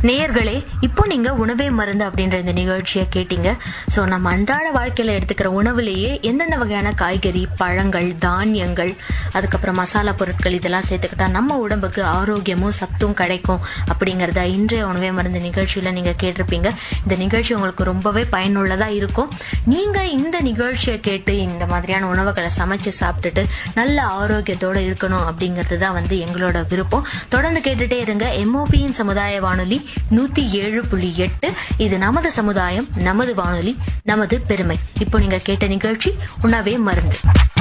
நேயர்களே இப்போ நீங்க உணவே மருந்து அப்படின்ற இந்த நிகழ்ச்சியை கேட்டீங்க சோ நம்ம அன்றாட வாழ்க்கையில எடுத்துக்கிற உணவுலேயே எந்தெந்த வகையான காய்கறி பழங்கள் தானியங்கள் அதுக்கப்புறம் மசாலா பொருட்கள் இதெல்லாம் சேர்த்துக்கிட்டா நம்ம உடம்புக்கு ஆரோக்கியமும் சத்தும் கிடைக்கும் அப்படிங்கறத இன்றைய உணவே மருந்து நிகழ்ச்சியில நீங்க கேட்டிருப்பீங்க இந்த நிகழ்ச்சி உங்களுக்கு ரொம்பவே பயனுள்ளதா இருக்கும் நீங்க இந்த நிகழ்ச்சியை கேட்டு இந்த மாதிரியான உணவுகளை சமைச்சு சாப்பிட்டுட்டு நல்ல ஆரோக்கியத்தோட இருக்கணும் அப்படிங்கிறது தான் வந்து எங்களோட விருப்பம் தொடர்ந்து கேட்டுட்டே இருங்க எம்ஓபியின் சமுதாய வானொலி நூத்தி ஏழு புள்ளி எட்டு இது நமது சமுதாயம் நமது வானொலி நமது பெருமை இப்போ நீங்க கேட்ட நிகழ்ச்சி உணவே மருந்து